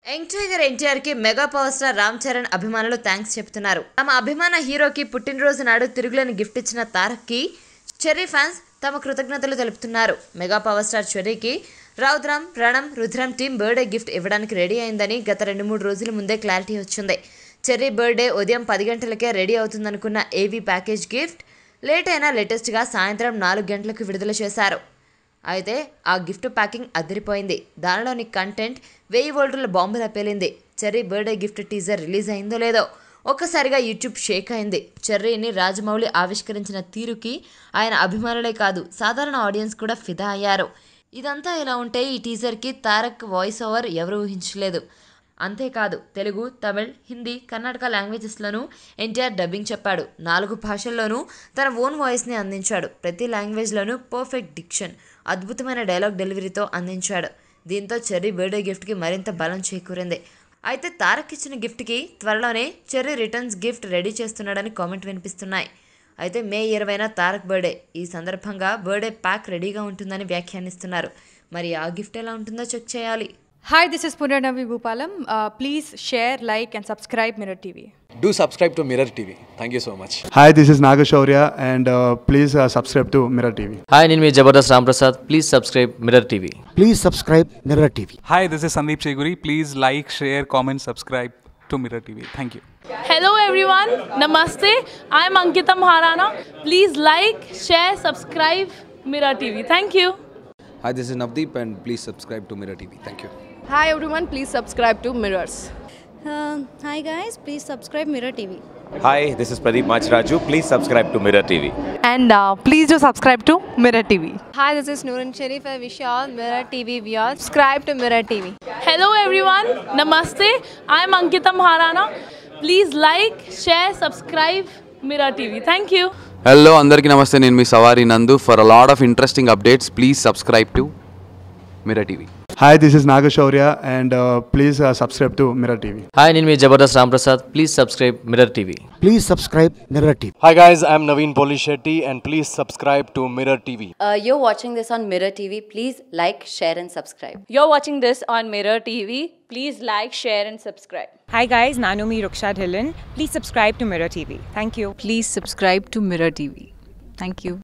Young tiger NTR కి mega power star Ram Charan అభిమానులు thanks చెప్తున్నారు తమ అభిమాన హీరోకి పుట్టినరోజు నాడు తిరుగులేని గిఫ్ట్ ఇచ్చిన తారక్ కి చెర్రీ ఫ్యాన్స్ తమ కృతజ్ఞతలు తెలుపుతున్నారు మెగా పవర్ స్టార్ చెర్రీకి Raudram Ranam Rudhiram team birthday gift ఇవ్వడానికి రెడీ అయిందని గత రెండు మూడు రోజుల ముందే క్లారిటీ వచ్చింది చెర్రీ బర్త్డే ఉదయం పది గంటలకే రెడీ అవుతుందనుకున్న ఏవీ ప్యాకేజ్ గిఫ్ట్ లేట్ అయినా లేటెస్ట్గా సాయంత్రం నాలుగు గంటలకు విడుదల చేశారు అయితే ఆ గిఫ్ట్ ప్యాకింగ్ అదిరిపోయింది దానిలోని కంటెంట్ వెయ్యి వోల్టుల బాంబులా పేలింది Cherry birthday gift teaser release అయిందో లేదో ఒక్కసారిగా యూట్యూబ్ షేక్ అయింది చెర్రీని రాజమౌళి ఆవిష్కరించిన తీరుకి ఆయన అభిమానులే కాదు సాధారణ ఆడియన్స్ కూడా ఫిదా అయ్యారు ఇదంతా ఇలా ఉంటే ఈ టీజర్కి తారక్ వాయిస్ ఓవర్ ఎవరు ఊహించలేదు అంతేకాదు తెలుగు తమిళ్ హిందీ కర్ణాటక లాంగ్వేజెస్లోనూ ఎన్టీఆర్ డబ్బింగ్ చెప్పాడు నాలుగు భాషల్లోనూ తన ఓన్ వాయిస్ని అందించాడు ప్రతి లాంగ్వేజ్లోనూ పర్ఫెక్ట్ డిక్షన్ అద్భుతమైన డైలాగ్ డెలివరీతో అందించాడు దీంతో చెర్రీ బర్త్డే గిఫ్ట్కి మరింత బలం చేకూరింది అయితే తారక్ ఇచ్చిన గిఫ్ట్కి త్వరలోనే చెర్రీ రిటర్న్స్ గిఫ్ట్ రెడీ చేస్తున్నాడని కామెంట్ వినిపిస్తున్నాయి అయితే మే ఇరవైన తారక్ బర్త్డే ఈ సందర్భంగా బర్త్డే ప్యాక్ రెడీగా ఉంటుందని వ్యాఖ్యానిస్తున్నారు మరి ఆ గిఫ్ట్ ఎలా ఉంటుందో చెక్ చేయాలి Hi, this is Punarnavi Bhupalam. Uh, please share, like, and subscribe Mirror TV. Do subscribe to Mirror TV. Thank you so much. Hi, this is Nagashaurya, and uh, please uh, subscribe to Mirror TV. హాయ్ నేను మీ Jabardasth Ramprasad please subscribe Mirror TV Please subscribe Mirror TV. Hi, this is Sandeep Cheguri. Please like, share, comment, subscribe to Mirror TV. Thank you. Hello everyone, Namaste. I'm Ankita Maharana. Please like, share, subscribe Mira TV. Thank you. Hi, this is Navdeep, and please subscribe to Mirror TV. Thank you. Hi everyone, please subscribe to Mirrors. Uh, hi guys, please subscribe Mirror TV. Hi, this is Pradeep Machraju. Please subscribe to Mirror TV. And uh, please do subscribe to Mirror TV. Hi, this is Noorun Sharif. I wish you all Mirror TV viewers subscribe to Mirror TV. Hello everyone, Namaste. I'm Ankita Maharana. Please like, share, subscribe Mira TV. Thank you. Hello అందరికీ నమస్తే నేను మీ Savari Nandu for a lot of interesting updates please subscribe to Mirror TV Hi, this is Nagashaurya, and uh, please uh, subscribe to Mirror TV. హాయ్ నేను మీ Jabardasth Ramprasad please subscribe Mirror TV Please subscribe Mirror TV. Hi guys, I'm Naveen Polishetty, and please subscribe to Mirror TV. Uh, you're watching this on Mirror TV. Please like, share, and subscribe. You're watching this on Mirror TV. Please like, share, and subscribe. Hi guys, Nanumi Ruksha Dhillon. Please subscribe to Mirror TV. Thank you. Please subscribe to Mirror TV. Thank you.